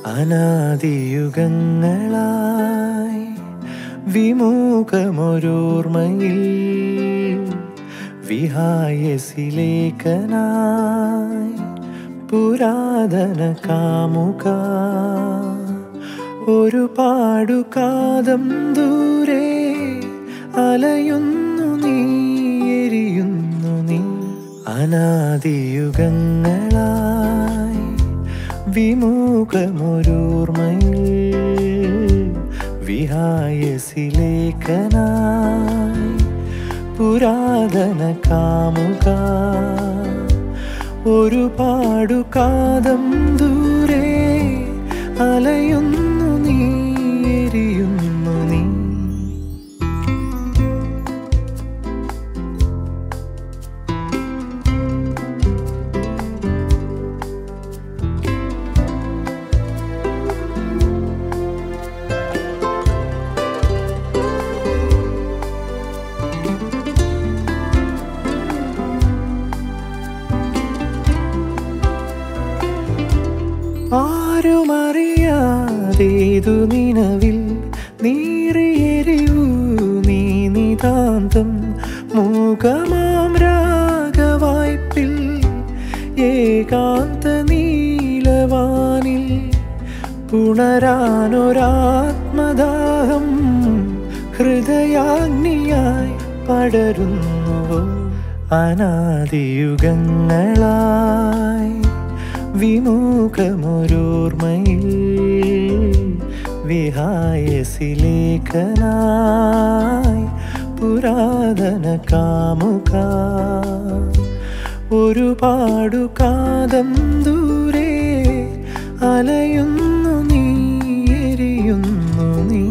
അനാദിയുഗങ്ങളായി വിമുഖമൊരോർമ്മയിൽ വിഹായസിലേക്കനായി പുരാതന കാമുക ഒരു പാടുകാതം ദൂരെ അലയുന്നു നീ എരിയുന്നു നീ അനാദിയുഗങ്ങളായി വിമുഖമൊരോർമ്മയിൽ വിഹായസിലേക്കനായി പുരാതന കാമുക ഒരു പാടുകാതം ദൂരെ അലയുന്നു നീ എരിയുന്നു നീ ആരുമറിയാതേതു നിലവിൽ നീറിയെരിവു നീ നിതാന്തം മൂകമാം രാഗവായ്പിൽ ഏകാന്ത നീലവാനിൽ പുണരാനൊരാത്മദാഹം ഹൃദയാഗ്നിയായി പടരുന്നുവോ അനാദിയുഗങ്ങളായി വിമുഖമൊരോർമ്മയിൽ വിഹായസിലേഖനായി പുരാതന കാമുക ഒരു പാടുകാതം ദൂരെ അലയുന്നു നീ എരിയുന്നു നീ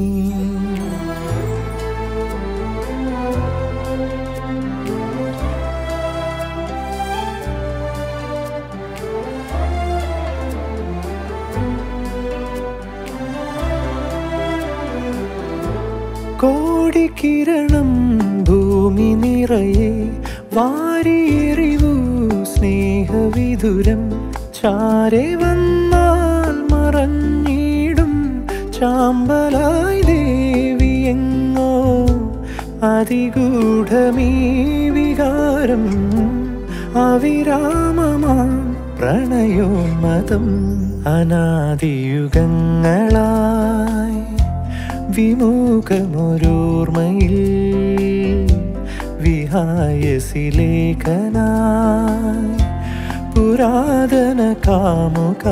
കോടിക്കിരണം ഭൂമി നിറയെ വാരിയെറിവു സ്നേഹവിധുരം ചാരെ വന്നാൽ മറഞ്ഞിടും ചാമ്പലായി ദേവിയെങ്ങോ അതിഗൂഢമീ വികാരം അവിരാമമാം പ്രണയോന്മതം അനാദിയുഗങ്ങളായി വിമുഖമൊരോർമ്മയിൽ വിഹായസിലേഖനായി പുരാതന കാമുക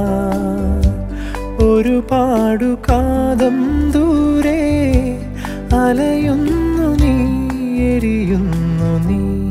ഒരു പാടുകാതം ദൂരെ അലയുന്നു നീ എരിയുന്നു നീ